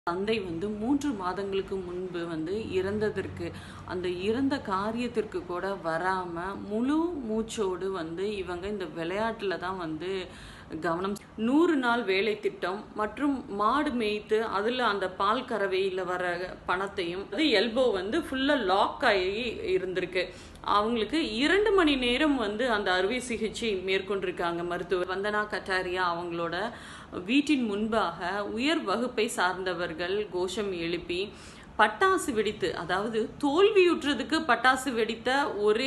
தந்தை வந்து மூன்று மாதங்களுக்கு முன்பு வந்து இறந்ததற்கு அந்த இறந்த காரியத்திற்கு கூட வராம முழு மூச்சோடு வந்து இவங்க இந்த விளையாட்டுல தான் வந்து கவனம் நூறு நாள் வேலை திட்டம் மற்றும் மாடு மேய்த்து அதுல அந்த பால் கறவையில் வர பணத்தையும் அது எல்போ வந்து ஃபுல்லா லாக் ஆகி இருந்திருக்கு அவங்களுக்கு இரண்டு மணி நேரம் வந்து அந்த அறுவை சிகிச்சை மேற்கொண்டிருக்காங்க மருத்துவர் வந்தனா கட்டாரியா அவங்களோட வீட்டின் முன்பாக உயர் வகுப்பை சார்ந்தவர்கள் கோஷம் எழுப்பி பட்டாசு வெடித்து அதாவது தோல்வியுற்றதுக்கு பட்டாசு வெடித்த ஒரே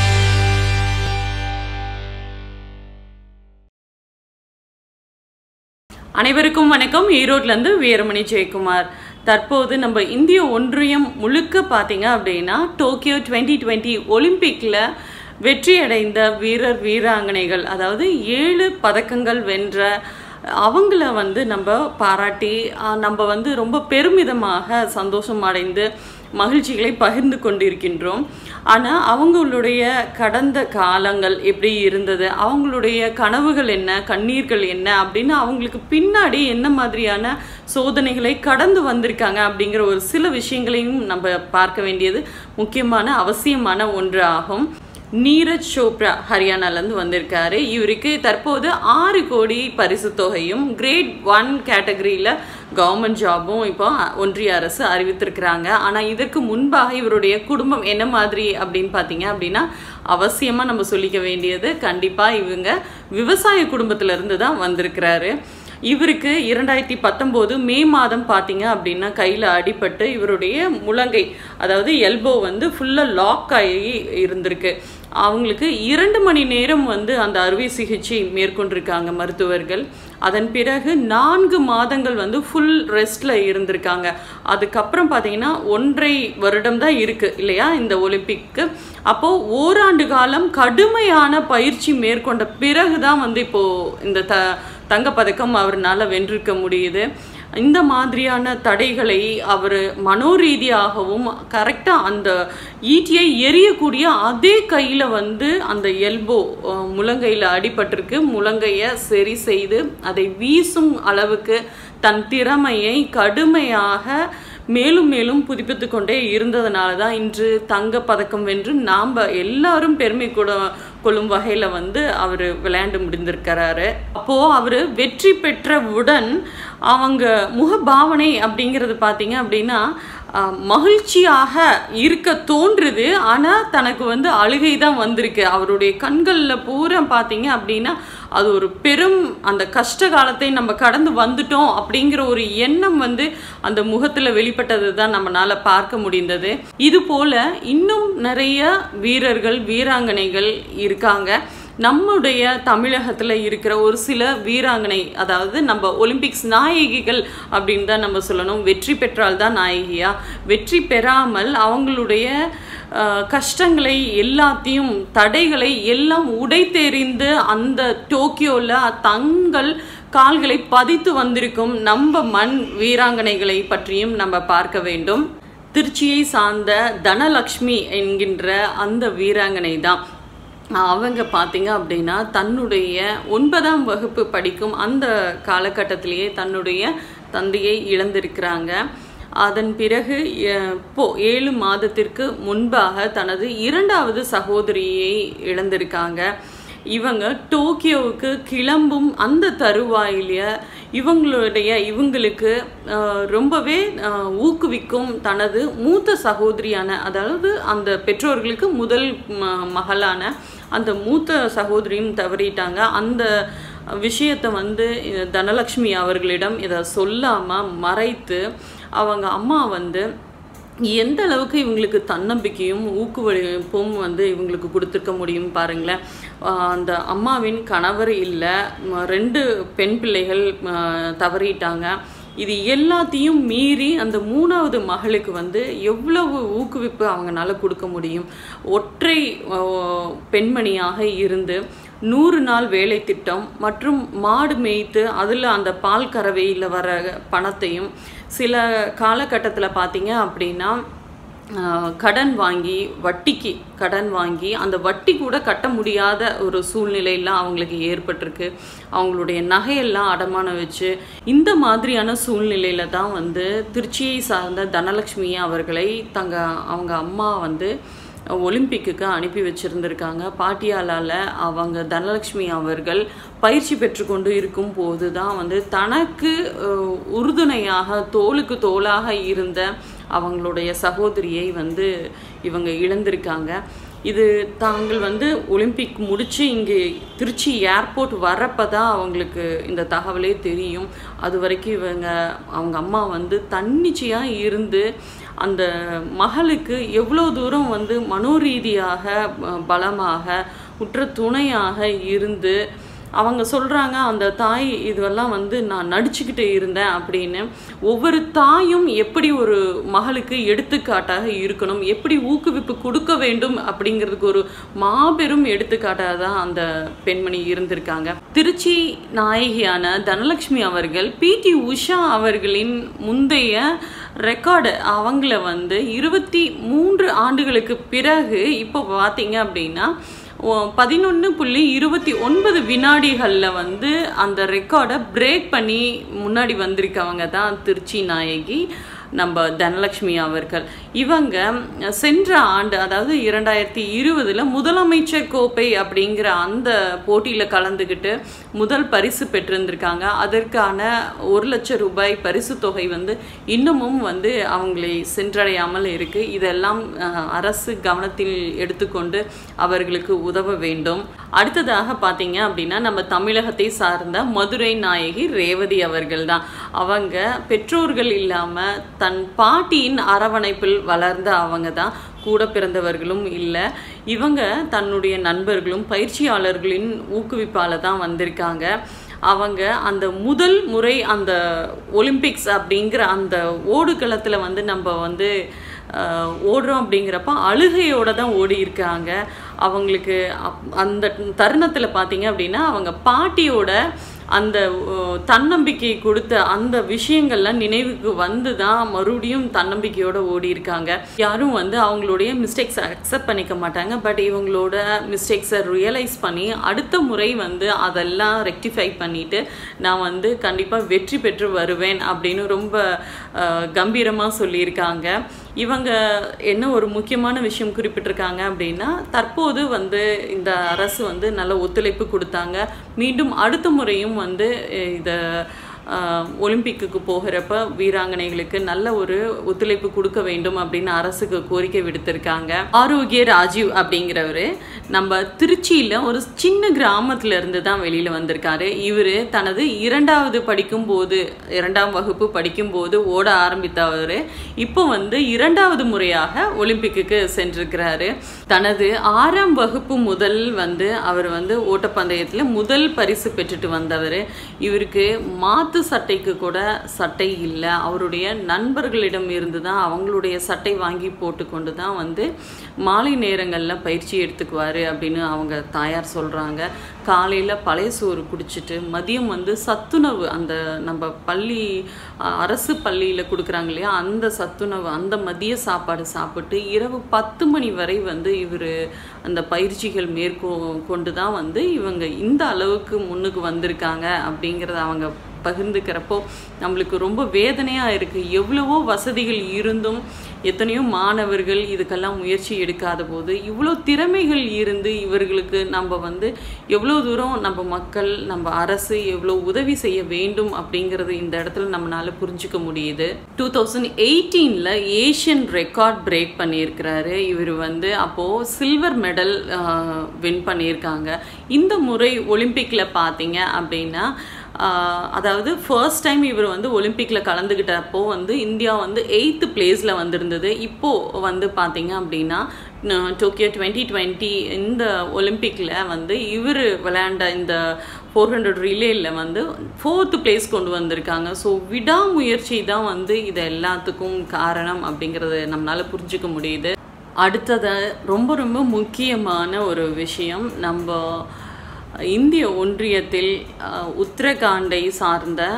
அனைவருக்கும் வணக்கம் ஈரோட்ல இருந்து வீரமணி ஜெயக்குமார் தற்போது நம்ம இந்திய ஒன்றியம் முழுக்க பார்த்தீங்க அப்படின்னா டோக்கியோ டுவெண்ட்டி டுவெண்ட்டி ஒலிம்பிக்ல வெற்றி அடைந்த வீரர் வீராங்கனைகள் அதாவது ஏழு பதக்கங்கள் வென்ற அவங்கள வந்து நம்ம பாராட்டி ஆஹ், நம்ம வந்து ரொம்ப பெருமிதமாக சந்தோஷம் அடைந்து மகிழ்ச்சிகளை பகிர்ந்து கொண்டிருக்கின்றோம் ஆனால் அவங்களுடைய கடந்த காலங்கள் எப்படி இருந்தது அவங்களுடைய கனவுகள் என்ன கண்ணீர்கள் என்ன அப்படின்னு அவங்களுக்கு பின்னாடி என்ன மாதிரியான சோதனைகளை கடந்து வந்திருக்காங்க அப்படிங்கிற ஒரு சில விஷயங்களையும் நம்ம பார்க்க வேண்டியது முக்கியமான அவசியமான ஒன்று ஆகும் நீரஜ் சோப்ரா ஹரியானாலேருந்து வந்திருக்காரு இவருக்கு தற்போது ஆறு கோடி பரிசு தொகையும் கிரேட் ஒன் கேட்டகரியில் கவர்மெண்ட் ஜாபும் இப்போ ஒன்றிய அரசு அறிவித்திருக்கிறாங்க ஆனால் இதற்கு முன்பாக இவருடைய குடும்பம் என்ன மாதிரி அப்படின்னு பார்த்தீங்க அப்படின்னா அவசியமாக நம்ம சொல்லிக்க வேண்டியது கண்டிப்பாக இவங்க விவசாய குடும்பத்துல இருந்து தான் வந்திருக்கிறாரு இவருக்கு இரண்டாயிரத்தி பத்தொம்போது மே மாதம் பார்த்தீங்க அப்படின்னா கையில் அடிபட்டு இவருடைய முழங்கை அதாவது எல்போ வந்து ஃபுல்லாக லாக் ஆகி இருந்திருக்கு அவங்களுக்கு இரண்டு மணி நேரம் வந்து அந்த அறுவை சிகிச்சை மேற்கொண்டிருக்காங்க மருத்துவர்கள் அதன் பிறகு நான்கு மாதங்கள் வந்து ஃபுல் ரெஸ்ட்ல இருந்திருக்காங்க அதுக்கப்புறம் பார்த்தீங்கன்னா ஒன்றை வருடம் தான் இருக்கு இல்லையா இந்த ஒலிம்பிக்கு அப்போ ஓராண்டு காலம் கடுமையான பயிற்சி மேற்கொண்ட பிறகு தான் வந்து இப்போ இந்த த தங்கப்பதக்கம் அவர்னால வென்றிருக்க முடியுது இந்த மாதிரியான தடைகளை அவர் மனோரீதியாகவும் கரெக்டாக அந்த ஈட்டியை எரியக்கூடிய அதே கையில் வந்து அந்த எல்போ முழங்கையில் அடிபட்டிருக்கு முழங்கையை சரி செய்து அதை வீசும் அளவுக்கு தன் திறமையை கடுமையாக மேலும் மேலும் புதுப்பித்து கொண்டே இருந்ததுனால தான் இன்று தங்க பதக்கம் வென்று நாம் எல்லாரும் பெருமை கூட கொள்ளும் வகையில் வந்து அவர் விளையாண்டு முடிந்திருக்கிறாரு அப்போது அவர் வெற்றி பெற்றவுடன் அவங்க முகபாவனை அப்படிங்கிறது பார்த்தீங்க அப்படின்னா அஹ், மகிழ்ச்சியாக இருக்க தோன்றுது ஆனால் தனக்கு வந்து அழுகை தான் வந்திருக்கு அவருடைய கண்களில் பூரா பார்த்தீங்க அப்படின்னா அது ஒரு பெரும் அந்த கஷ்ட காலத்தை நம்ம கடந்து வந்துட்டோம் அப்படிங்கிற ஒரு எண்ணம் வந்து அந்த முகத்தில் வெளிப்பட்டது தான் நம்மளால பார்க்க முடிந்தது இது போல இன்னும் நிறைய வீரர்கள் வீராங்கனைகள் இருக்காங்க நம்முடைய தமிழகத்தில் இருக்கிற ஒரு சில வீராங்கனை அதாவது நம்ம ஒலிம்பிக்ஸ் நாயகிகள் அப்படின்னு தான் நம்ம சொல்லணும் வெற்றி பெற்றால் தான் நாயகியா வெற்றி பெறாமல் அவங்களுடைய அஹ், கஷ்டங்களை எல்லாத்தையும் தடைகளை எல்லாம் உடைத்தெறிந்து அந்த டோக்கியோவில் தங்கள் கால்களை பதித்து வந்திருக்கும் நம்ம மண் வீராங்கனைகளை பற்றியும் நம்ம பார்க்க வேண்டும் திருச்சியை சார்ந்த தனலக்ஷ்மி என்கின்ற அந்த வீராங்கனை தான் அவங்க பார்த்தீங்க அப்படின்னா தன்னுடைய ஒன்பதாம் வகுப்பு படிக்கும் அந்த காலகட்டத்திலேயே தன்னுடைய தந்தையை இழந்திருக்கிறாங்க அதன் பிறகு அஹ், இப்போ ஏழு மாதத்திற்கு முன்பாக தனது இரண்டாவது சகோதரியை இழந்திருக்காங்க இவங்க டோக்கியோவுக்கு கிளம்பும் அந்த தருவாயில இவங்களுடைய இவங்களுக்கு அஹ், ரொம்பவே அஹ், ஊக்குவிக்கும் தனது மூத்த சகோதரியான அதாவது அந்த பெற்றோர்களுக்கு முதல் ம- மகளான அந்த மூத்த சகோதரியும் தவறிட்டாங்க அந்த விஷயத்தை வந்து அஹ், தனலக்ஷ்மி அவர்களிடம் இதை சொல்லாமல் மறைத்து அவங்க அம்மா வந்து எந்த அளவுக்கு இவங்களுக்கு தன்னம்பிக்கையும் ஊக்குவிப்பும் வந்து இவங்களுக்கு கொடுத்துருக்க முடியும் பாருங்களேன் ஆஹ் அந்த அம்மாவின் கணவர் இல்லை ம- ரெண்டு பெண் பிள்ளைகள் ஆஹ் தவறிட்டாங்க இது எல்லாத்தையும் மீறி அந்த மூணாவது மகளுக்கு வந்து எவ்வளவு ஊக்குவிப்பு அவங்கனால கொடுக்க முடியும் ஒற்றை ஆஹ் பெண்மணியாக இருந்து நூறு நாள் வேலை திட்டம் மற்றும் மாடு மேய்த்து அதில் அந்த பால் கறவையில் வர பணத்தையும் சில காலகட்டத்தில் பார்த்தீங்க அப்படின்னா ஆஹ் கடன் வாங்கி வட்டிக்கு கடன் வாங்கி அந்த வட்டி கூட கட்ட முடியாத ஒரு சூழ்நிலையெல்லாம் அவங்களுக்கு ஏற்பட்டிருக்கு அவங்களுடைய நகையெல்லாம் அடமானம் வச்சு இந்த மாதிரியான சூழ்நிலையில தான் வந்து திருச்சியை சார்ந்த தனலட்சுமி அவர்களை தங்க அவங்க அம்மா வந்து ஒலிம்பிக்குக்கு அனுப்பி வச்சுருந்துருக்காங்க பாட்டியாலால அவங்க தனலட்சுமி அவர்கள் பயிற்சி பெற்றுக்கொண்டு இருக்கும் போது தான் வந்து தனக்கு அஹ், உறுதுணையாக தோளுக்கு தோளாக இருந்த அவங்களுடைய சகோதரியை வந்து இவங்க இழந்திருக்காங்க இது தாங்கள் வந்து ஒலிம்பிக் முடிச்சு இங்கே திருச்சி ஏர்போர்ட் வரப்போ தான் அவங்களுக்கு இந்த தகவலே தெரியும் அது வரைக்கும் இவங்க அவங்க அம்மா வந்து தன்னிச்சையாக இருந்து அந்த மகளுக்கு எவ்வளோ தூரம் வந்து மனோரீதியாக ப- பலமாக உற்ற துணையாக இருந்து அவங்க சொல்கிறாங்க அந்த தாய் இதுவெல்லாம் வந்து நான் நடிச்சுக்கிட்டு இருந்தேன் அப்படின்னு ஒவ்வொரு தாயும் எப்படி ஒரு மகளுக்கு எடுத்துக்காட்டாக இருக்கணும் எப்படி ஊக்குவிப்பு கொடுக்க வேண்டும் அப்படிங்கிறதுக்கு ஒரு மாபெரும் எடுத்துக்காட்டாக தான் அந்த பெண்மணி இருந்திருக்காங்க திருச்சி நாயகியான தனலட்சுமி அவர்கள் பிடி உஷா அவர்களின் முந்தைய ரெக்கார்டு அவங்கள வந்து இருபத்தி மூன்று ஆண்டுகளுக்கு பிறகு இப்போ பார்த்தீங்க அப்படின்னா பதினொன்று புள்ளி இருபத்தி ஒன்பது வினாடிகளில் வந்து அந்த ரெக்கார்டை பிரேக் பண்ணி முன்னாடி வந்திருக்கவங்க தான் திருச்சி நாயகி நம்ம தனலட்சுமி அவர்கள் இவங்க சென்ற ஆண்டு அதாவது இரண்டாயிரத்தி இருபதுல முதலமைச்சர் கோப்பை அப்படிங்கிற அந்த போட்டியில் கலந்துக்கிட்டு முதல் பரிசு பெற்றிருந்திருக்காங்க அதற்கான ஒரு லட்சம் ரூபாய் பரிசு தொகை வந்து இன்னமும் வந்து அவங்களை சென்றடையாமல் இருக்கு இதெல்லாம் அஹ், அரசு கவனத்தில் எடுத்துக்கொண்டு அவர்களுக்கு உதவ வேண்டும் அடுத்ததாக பார்த்தீங்க அப்படின்னா நம்ம தமிழகத்தை சார்ந்த மதுரை நாயகி ரேவதி அவர்கள் தான் அவங்க பெற்றோர்கள் இல்லாமல் தன் பாட்டியின் அரவணைப்பில் வளர்ந்த அவங்க தான் கூட பிறந்தவர்களும் இல்லை இவங்க தன்னுடைய நண்பர்களும் பயிற்சியாளர்களின் ஊக்குவிப்பால தான் வந்திருக்காங்க அவங்க அந்த முதல் முறை அந்த ஒலிம்பிக்ஸ் அப்படிங்கிற அந்த ஓடுகளத்தில் வந்து நம்ம வந்து ஆஹ், ஓடுறோம் அப்படிங்கிறப்ப அழுகையோட தான் ஓடி இருக்காங்க அவங்களுக்கு அப்- அந்த தருணத்தில் பார்த்தீங்க அப்படின்னா அவங்க பாட்டியோட அந்த அஹ், தன்னம்பிக்கை கொடுத்த அந்த விஷயங்கள்லாம் நினைவுக்கு வந்து தான் மறுபடியும் தன்னம்பிக்கையோட ஓடி இருக்காங்க யாரும் வந்து அவங்களுடைய மிஸ்டேக்ஸை அக்செப்ட் பண்ணிக்க மாட்டாங்க பட் இவங்களோட மிஸ்டேக்ஸை ரியலைஸ் பண்ணி அடுத்த முறை வந்து அதெல்லாம் ரெக்டிஃபை பண்ணிட்டு நான் வந்து கண்டிப்பாக வெற்றி பெற்று வருவேன் அப்படின்னு ரொம்ப கம்பீரமாக சொல்லியிருக்காங்க இவங்க என்ன ஒரு முக்கியமான விஷயம் குறிப்பிட்டிருக்காங்க அப்படின்னா தற்போது வந்து இந்த அரசு வந்து நல்ல ஒத்துழைப்பு கொடுத்தாங்க மீண்டும் அடுத்த முறையும் வந்து அஹ், இத ஆஹ், ஒலிம்பிக்குக்கு போகிறப்ப வீராங்கனைகளுக்கு நல்ல ஒரு ஒத்துழைப்பு கொடுக்க வேண்டும் அப்படின்னு அரசுக்கு கோரிக்கை விடுத்திருக்காங்க ஆரோக்கிய ராஜீவ் அப்படிங்கிறவரு நம்ம திருச்சியில ஒரு சின்ன கிராமத்துல இருந்து தான் வெளியில வந்திருக்காரு இவரு தனது இரண்டாவது படிக்கும் போது இரண்டாம் வகுப்பு படிக்கும் போது ஓட ஆரம்பித்தவர் இப்போ வந்து இரண்டாவது முறையாக ஒலிம்பிக்குக்கு சென்றிருக்கிறாரு தனது ஆறாம் வகுப்பு முதல் வந்து அவர் வந்து ஓட்டப்பந்தயத்தில் முதல் பரிசு பெற்றுட்டு வந்தவர் இவருக்கு மாத்து சட்டைக்கு கூட சட்டை இல்லை அவருடைய நண்பர்களிடம் இருந்து தான் அவங்களுடைய சட்டை வாங்கி போட்டுக்கொண்டு தான் வந்து மாலை நேரங்களில் பயிற்சி எடுத்துக்குவார் அப்படின்னு அவங்க தாயார் சொல்கிறாங்க காலையில் பழைய சோறு குடிச்சிட்டு மதியம் வந்து சத்துணவு அந்த நம்ம பள்ளி அஹ், அரசு பள்ளியில் கொடுக்குறாங்க இல்லையா அந்த சத்துணவு அந்த மதிய சாப்பாடு சாப்பிட்டு இரவு பத்து மணி வரை வந்து இவர் அந்த பயிற்சிகள் மேற்கொ கொண்டு தான் வந்து இவங்க இந்த அளவுக்கு முன்னுக்கு வந்திருக்காங்க அப்படிங்கிறத அவங்க பகிர்ந்துக்கிறப்போ நம்மளுக்கு ரொம்ப வேதனையாக இருக்குது எவ்வளவோ வசதிகள் இருந்தும் எத்தனையோ மாணவர்கள் இதுக்கெல்லாம் முயற்சி எடுக்காத போது இவ்வளோ திறமைகள் இருந்து இவர்களுக்கு நம்ம வந்து எவ்வளோ தூரம் நம்ம மக்கள் நம்ம அரசு எவ்வளோ உதவி செய்ய வேண்டும் அப்படிங்கிறது இந்த இடத்துல நம்மளால புரிஞ்சுக்க முடியுது டூ தௌசண்ட் எயிட்டீனில் ஏஷியன் ரெக்கார்ட் பிரேக் பண்ணியிருக்கிறாரு இவர் வந்து அப்போது சில்வர் மெடல் வின் பண்ணியிருக்காங்க இந்த முறை ஒலிம்பிக்கில் பார்த்தீங்க அப்படின்னா ஆஹ் அதாவது ஃபர்ஸ்ட் டைம் இவர் வந்து ஒலிம்பிக்கில் கலந்துக்கிட்டப்போ வந்து இந்தியா வந்து எயித்து பிளேஸில் வந்திருந்தது இப்போது வந்து பார்த்தீங்க அப்படின்னா ந- டோக்கியோ டுவெண்ட்டி டுவெண்ட்டி இந்த ஒலிம்பிக்கில் வந்து இவர் விளையாண்ட இந்த ஃபோர் ஹண்ட்ரட் ரிலேயில் வந்து ஃபோர்த்து பிளேஸ் கொண்டு வந்திருக்காங்க ஸோ விடாமுயற்சி தான் வந்து இது எல்லாத்துக்கும் காரணம் அப்படிங்கிறத நம்மளால் புரிஞ்சுக்க முடியுது அடுத்தது ரொம்ப ரொம்ப முக்கியமான ஒரு விஷயம் நம்ம இந்திய ஒன்றியத்தில் அஹ், உத்தரகாண்டை சார்ந்த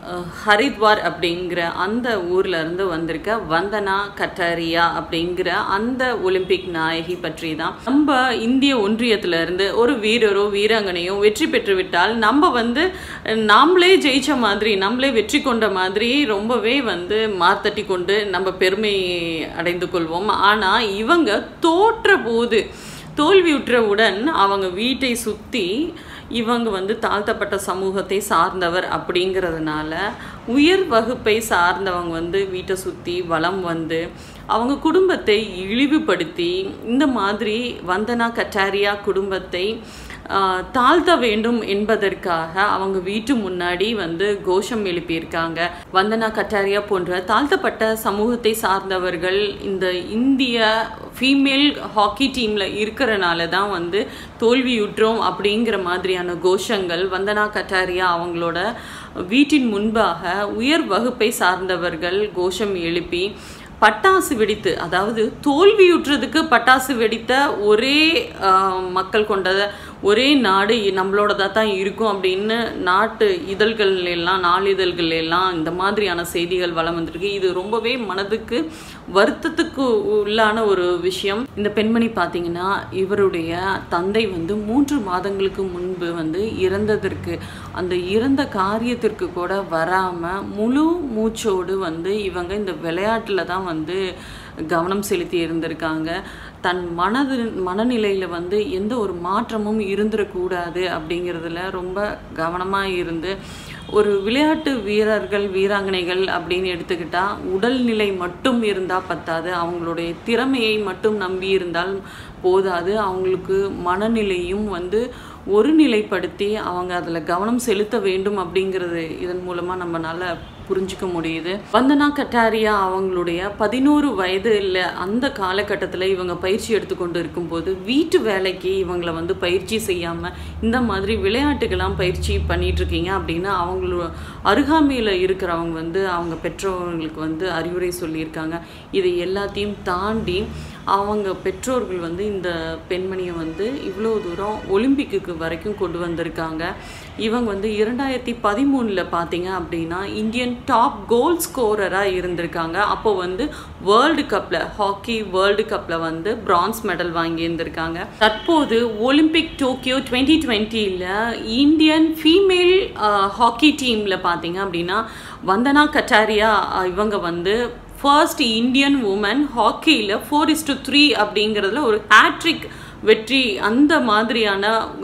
அஹ், ஹரித்வார் அப்படிங்கிற அந்த ஊர்ல இருந்து வந்திருக்க வந்தனா கட்டாரியா அப்படிங்கிற அந்த ஒலிம்பிக் நாயகி பற்றி தான் நம்ம இந்திய ஒன்றியத்துல இருந்து ஒரு வீரரோ வீராங்கனையோ வெற்றி பெற்று விட்டால் நம்ம வந்து அஹ், நாமளே ஜெயிச்ச மாதிரி நம்மளே வெற்றி கொண்ட மாதிரி ரொம்பவே வந்து மார்த்தட்டி கொண்டு நம்ம பெருமை அடைந்து கொள்வோம் ஆனா இவங்க தோற்ற போது தோல்வியுற்றவுடன் அவங்க வீட்டை சுத்தி இவங்க வந்து தாழ்த்தப்பட்ட சமூகத்தை சார்ந்தவர் அப்படிங்கிறதுனால உயர் வகுப்பை சார்ந்தவங்க வந்து வீட்டை சுற்றி வலம் வந்து அவங்க குடும்பத்தை இழிவுபடுத்தி இந்த மாதிரி வந்தனா கட்டாரியா குடும்பத்தை ஆஹ், தாழ்த்த வேண்டும் என்பதற்காக அவங்க வீட்டு முன்னாடி வந்து கோஷம் எழுப்பியிருக்காங்க வந்தனா கட்டாரியா போன்ற தாழ்த்தப்பட்ட சமூகத்தை சார்ந்தவர்கள் இந்த இந்திய ஃபீமேல் ஹாக்கி டீம்ல இருக்கிறனால தான் வந்து தோல்வியுற்றோம் அப்படிங்கிற மாதிரியான கோஷங்கள் வந்தனா கட்டாரியா அவங்களோட வீட்டின் முன்பாக உயர் வகுப்பை சார்ந்தவர்கள் கோஷம் எழுப்பி பட்டாசு வெடித்து அதாவது தோல்வியுற்றதுக்கு பட்டாசு வெடித்த ஒரே ஆஹ், மக்கள் கொண்ட ஒரே நாடு நம்மளோடதாக தான் இருக்கும் அப்படின்னு நாட்டு இதழ்கள் எல்லாம் நாளிதழ்கள் எல்லாம் இந்த மாதிரியான செய்திகள் வளம் வந்திருக்கு இது ரொம்பவே மனதுக்கு வருத்தத்துக்கு உள்ளான ஒரு விஷயம் இந்த பெண்மணி பார்த்தீங்கன்னா இவருடைய தந்தை வந்து மூன்று மாதங்களுக்கு முன்பு வந்து இறந்ததற்கு அந்த இறந்த காரியத்திற்கு கூட வராம முழு மூச்சோடு வந்து இவங்க இந்த விளையாட்டுல தான் வந்து கவனம் செலுத்தி இருந்திருக்காங்க தன் மனது மனநிலையில் வந்து எந்த ஒரு மாற்றமும் இருந்துடக்கூடாது அப்படிங்கிறதுல ரொம்ப கவனமாக இருந்து ஒரு விளையாட்டு வீரர்கள் வீராங்கனைகள் அப்படின்னு எடுத்துக்கிட்டா உடல்நிலை மட்டும் இருந்தால் பத்தாது அவங்களுடைய திறமையை மட்டும் நம்பி இருந்தால் போதாது அவங்களுக்கு மனநிலையும் வந்து ஒருநிலைப்படுத்தி அவங்க அதில் கவனம் செலுத்த வேண்டும் அப்படிங்கிறது இதன் மூலமாக நம்மனால புரிஞ்சுக்க முடியுது வந்தனா கட்டாரியா அவங்களுடைய பதினோரு வயது இல்லை அந்த காலகட்டத்தில் இவங்க பயிற்சி எடுத்துக்கொண்டு இருக்கும்போது வீட்டு வேலைக்கு இவங்களை வந்து பயிற்சி செய்யாமல் இந்த மாதிரி விளையாட்டுக்கெல்லாம் பயிற்சி பண்ணிட்டு இருக்கீங்க அப்படின்னு அவங்களோட அருகாமையில் இருக்கிறவங்க வந்து அவங்க பெற்றோர்களுக்கு வந்து அறிவுரை சொல்லியிருக்காங்க இதை எல்லாத்தையும் தாண்டி அவங்க பெற்றோர்கள் வந்து இந்த பெண்மணியை வந்து இவ்வளோ தூரம் ஒலிம்பிக்குக்கு வரைக்கும் கொண்டு வந்திருக்காங்க இவங்க வந்து இரண்டாயிரத்தி பதிமூணில் பார்த்தீங்க அப்படின்னா இந்தியன் டாப் கோல் ஸ்கோரராக இருந்திருக்காங்க அப்போ வந்து வேர்ல்டு கப்பில் ஹாக்கி வேர்ல்டு கப்பில் வந்து பிரான்ஸ் மெடல் வாங்கி இருந்திருக்காங்க தற்போது ஒலிம்பிக் டோக்கியோ டுவெண்ட்டி டுவெண்ட்டியில் இந்தியன் ஃபீமேல் ஹாக்கி டீமில் பார்த்தீங்க அப்படின்னா வந்தனா கட்டாரியா அஹ், இவங்க வந்து ஃபர்ஸ்ட் இந்தியன் உமன் ஹாக்கியில் ஃபோர் இஸ் டு த்ரீ அப்படிங்கிறதுல ஒரு ஹேட்ரிக் வெற்றி அந்த மாதிரியான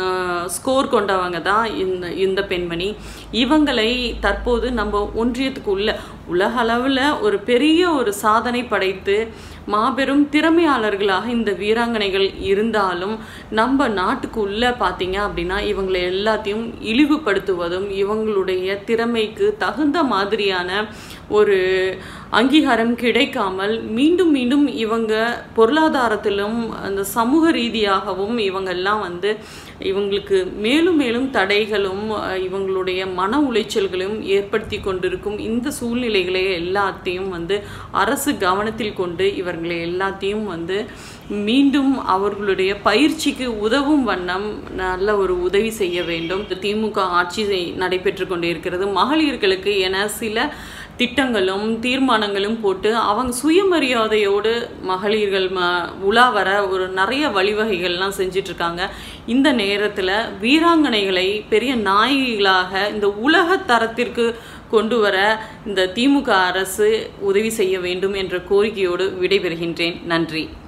ஸ்கோர் கொண்டவங்க தான் இந்த இந்த பெண்மணி இவங்களை தற்போது நம்ம ஒன்றியத்துக்கு உள்ள உலக அளவில் ஒரு பெரிய ஒரு சாதனை படைத்து மாபெரும் திறமையாளர்களாக இந்த வீராங்கனைகள் இருந்தாலும் நம்ம நாட்டுக்கு உள்ள பார்த்தீங்க அப்படின்னா இவங்களை எல்லாத்தையும் இழிவுபடுத்துவதும் இவங்களுடைய திறமைக்கு தகுந்த மாதிரியான ஒரு அங்கீகாரம் கிடைக்காமல் மீண்டும் மீண்டும் இவங்க பொருளாதாரத்திலும் அந்த சமூக ரீதியாகவும் இவங்கெல்லாம் வந்து இவங்களுக்கு மேலும் மேலும் தடைகளும் அஹ், இவங்களுடைய மன உளைச்சல்களும் ஏற்படுத்தி கொண்டிருக்கும் இந்த சூழ்நிலைகளை எல்லாத்தையும் வந்து அரசு கவனத்தில் கொண்டு இவர்களை எல்லாத்தையும் வந்து மீண்டும் அவர்களுடைய பயிற்சிக்கு உதவும் வண்ணம் நல்ல ஒரு உதவி செய்ய வேண்டும் திமுக ஆட்சி நடைபெற்று கொண்டிருக்கிறது மகளிர்களுக்கு என சில திட்டங்களும் தீர்மானங்களும் போட்டு அவங்க சுயமரியாதையோடு மகளிர்கள் ம உலா வர ஒரு நிறைய வழிவகைகள்லாம் செஞ்சிட்டு இருக்காங்க இந்த நேரத்தில் வீராங்கனைகளை பெரிய நாயகிகளாக இந்த உலக தரத்திற்கு கொண்டு வர இந்த திமுக அரசு உதவி செய்ய வேண்டும் என்ற கோரிக்கையோடு விடைபெறுகின்றேன் நன்றி